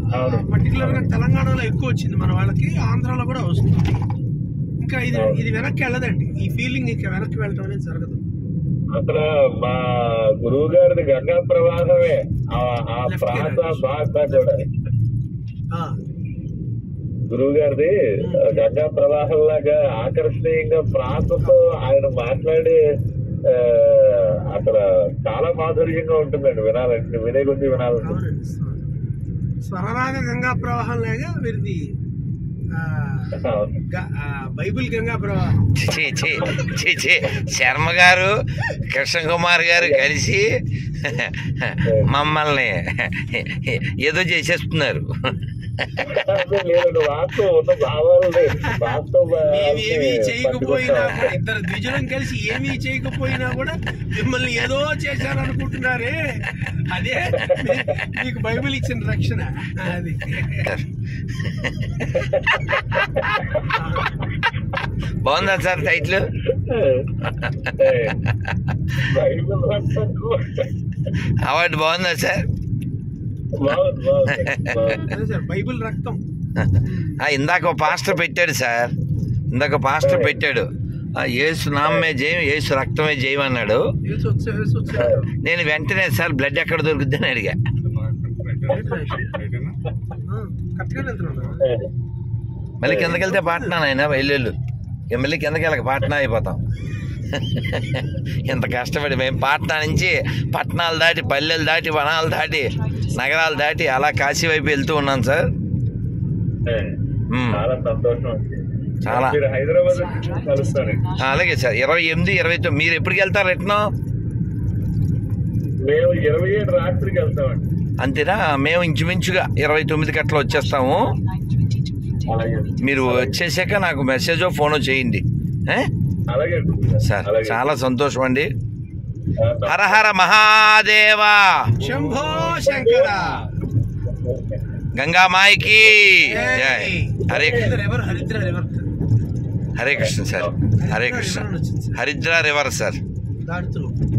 అవును. పర్టికులర్ గా తెలంగాణలో ఎక్కువ వచ్చింది మన వాళ్ళకి ఆంధ్రాలో కూడా వస్తుంది ఇంకా ఇది అవును. ఇది వెనక్కి వెళ్ళదండి ఈ ఫీలింగ్ ఇంకా వెనక్కి వెళ్ళటం అనేది జరగదు అసలు మా గురువు గారిది గంగా ప్రవాహమే ఆ ఆ Left ప్రాంత hand. భాష కూడా ఆ, గురువు గారిది గంగా ప్రవాహం లాగా ఆకర్షణీయంగా ప్రాంతంతో ఆయన మాట్లాడే ఆ, అక్కడ చాలా మాధుర్యంగా ఉంటుందండి వినాలంటే వినే కొద్ది వినాలంటే అవునండి స్వ- స్వరరాగ గంగా ప్రవాహం లాగా వీరిది ఆ, గ- ఆ, బైబిల్ గంగా ప్రవాహం ఛీ, ఛీ, ఛీ, ఛీ. శర్మ గారు కృష్ణ కుమార్ గారు కలిసి మమ్మల్ని ఏదో చేసేస్తున్నారు అదే లేదండి వాస్తవం ఉన్న భావాలని వాస్తవ మేమేమీ చేయకపోయినా పట్టుకుంటాం. కూడా ఇద్దరు ద్విజులం కలిసి ఏమీ చేయకపోయినా కూడా మిమ్మల్ని ఏదో చేశారనుకుంటున్నారే అదే మీ- మీకు బైబిల్ ఇచ్చిన రక్షణ అది బాగుందా సార్ టైటిల్ ఏ, బైబిల్ రక్షణకు అవార్డు బాగుందా సార్ బాగుంది, బాగుంది, బాగుంది. అదే సార్ బైబిల్ రక్తం ఆ, ఇందాక ఒక పాస్టర్ పెట్టాడు సార్ ఇందాక ఒక పాస్టర్ పెట్టాడు ఆ, యేసు నామే జయం యేసు రక్తమే జయం అన్నాడు వేసి వచ్చా వేసి వచ్చా నేను వెంటనే సార్ బ్లడ్ ఎక్కడ దొరుకుద్దని అడిగా కరెక్ట్గా వెళ్తున్నా ఏ, మళ్ళీ కిందకి వెళ్తే పాట్నా ఆయన వెళ్ళు ఇక మళ్ళీ కిందకి వెళ్ళక పాట్నా అయిపోతాం ఇంత కష్టపడి మేము పాట్నా నుంచి పట్టణాలు దాటి పల్లెలు దాటి వనాలు దాటి నగరాలు దాటి అలా కాశీ వైపు వెళ్తూ ఉన్నాం సార్ ఏ, మ్మ్. చాలా సంతోషం అండి. చాలా. మీరు హైదరాబాద్ వచ్చి కలుస్తారండి ఆ, అలాగే సార్ ఇరవై ఎనిమిది ఇరవై తొమ్మిది మీరు ఎప్పటికి వెళ్తారు ఎట్నో మేము ఇరవై ఏడు రాత్రికి వెళ్తామండి అంతేనా మేము ఇంచుమించుగా ఇరవై తొమ్మిదికి అట్లా వచ్చేస్తాము అలాగే మీరు వచ్చేసాక నాకు మెసేజో ఫోనో చేయండి ఏ? అలాగే సార్ అలాగే. చాలా సంతోషం అండి ఆ, హర హర మహాదేవా శంభో శంకర గంగామాయికి జై హరే హరిద్ర రివర్ హరిద్ర రివర్ హరే కృష్ణ సార్ హరే కృష్ణ హరిద్ర రివర్ సార్ దాటుతూ